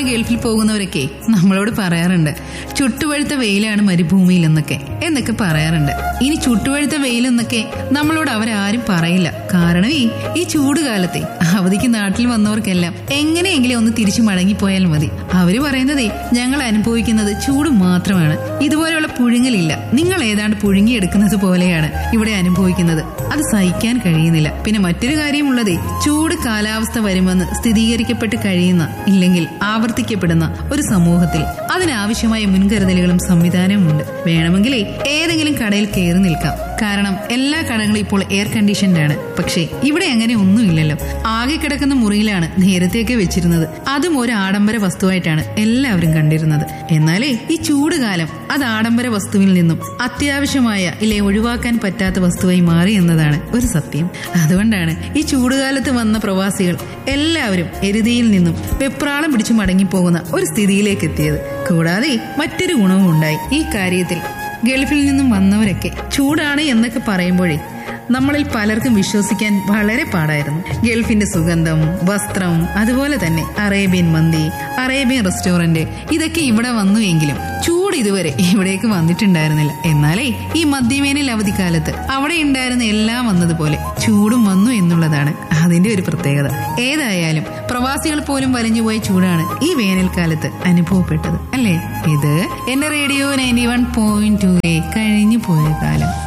ഗൾഫിൽ പോകുന്നവരൊക്കെ നമ്മളോട് പറയാറുണ്ട് ചുട്ടുപഴുത്ത വെയിലാണ് മരുഭൂമിയിൽ എന്നൊക്കെ എന്നൊക്കെ പറയാറുണ്ട് ഇനി ചുട്ടുപഴുത്ത വെയിൽ എന്നൊക്കെ നമ്മളോട് അവരാരും പറയില്ല കാരണം ഈ ഈ ചൂട് കാലത്തെ അവധിക്ക് നാട്ടിൽ വന്നവർക്കെല്ലാം എങ്ങനെയെങ്കിലും ഒന്ന് തിരിച്ചു മടങ്ങിപ്പോയാൽ മതി അവര് പറയുന്നതേ ഞങ്ങൾ അനുഭവിക്കുന്നത് ചൂട് മാത്രമാണ് ഇതുപോലെയുള്ള പുഴുങ്ങലില്ല നിങ്ങൾ ഏതാണ്ട് പുഴുങ്ങിയെടുക്കുന്നത് പോലെയാണ് ഇവിടെ അനുഭവിക്കുന്നത് അത് സഹിക്കാൻ കഴിയുന്നില്ല പിന്നെ മറ്റൊരു കാര്യമുള്ളതേ ചൂട് കാലാവസ്ഥ വരുമെന്ന് സ്ഥിരീകരിക്കപ്പെട്ട് കഴിയുന്ന ഇല്ലെങ്കിൽ ആവർത്തിക്കപ്പെടുന്ന ഒരു സമൂഹത്തിൽ അതിനാവശ്യമായ മുൻകരുതലുകളും സംവിധാനവും ഉണ്ട് വേണമെങ്കിലേ ഏതെങ്കിലും കടയിൽ കയറി നിൽക്കാം കാരണം എല്ലാ കടകളും ഇപ്പോൾ എയർ കണ്ടീഷൻഡ് ആണ് പക്ഷേ ഇവിടെ അങ്ങനെ ഒന്നുമില്ലല്ലോ ആകെ കിടക്കുന്ന മുറിയിലാണ് നേരത്തെയൊക്കെ വെച്ചിരുന്നത് അതും ഒരു ആഡംബര വസ്തുവായിട്ടാണ് എല്ലാവരും കണ്ടിരുന്നത് എന്നാലേ ഈ ചൂട് കാലം അത് ആഡംബര വസ്തുവിൽ നിന്നും അത്യാവശ്യമായ ഇല്ലേ ഒഴിവാക്കാൻ പറ്റാത്ത വസ്തുവായി മാറി എന്നതാണ് ഒരു സത്യം അതുകൊണ്ടാണ് ഈ ചൂടുകാലത്ത് വന്ന പ്രവാസികൾ എല്ലാവരും എരുതിയിൽ നിന്നും വെപ്രാളം പിടിച്ചു മടങ്ങിപ്പോകുന്ന ഒരു സ്ഥിതിയിലേക്ക് എത്തിയത് കൂടാതെ മറ്റൊരു ഗുണവും ഉണ്ടായി ഈ കാര്യത്തിൽ ഗൾഫിൽ നിന്നും വന്നവരൊക്കെ ചൂടാണ് എന്നൊക്കെ പറയുമ്പോഴേ നമ്മളിൽ പലർക്കും വിശ്വസിക്കാൻ വളരെ പാടായിരുന്നു ഗൾഫിന്റെ സുഗന്ധം വസ്ത്രം അതുപോലെ തന്നെ അറേബ്യൻ മന്തി അറേബ്യൻ റെസ്റ്റോറന്റ് ഇതൊക്കെ ഇവിടെ വന്നു എങ്കിലും ചൂട് ഇതുവരെ ഇവിടേക്ക് വന്നിട്ടുണ്ടായിരുന്നില്ല എന്നാലേ ഈ മധ്യവേനൽ അവധിക്കാലത്ത് അവിടെ ഉണ്ടായിരുന്ന എല്ലാം വന്നതുപോലെ ചൂടും വന്നു എന്നുള്ളതാണ് അതിന്റെ ഒരു പ്രത്യേകത ഏതായാലും പ്രവാസികൾ പോലും വലിഞ്ഞുപോയ ചൂടാണ് ഈ വേനൽക്കാലത്ത് അനുഭവപ്പെട്ടത് അല്ലേ ഇത് എന്റെ radio ninety one point two A കഴിഞ്ഞു പോയ കാലം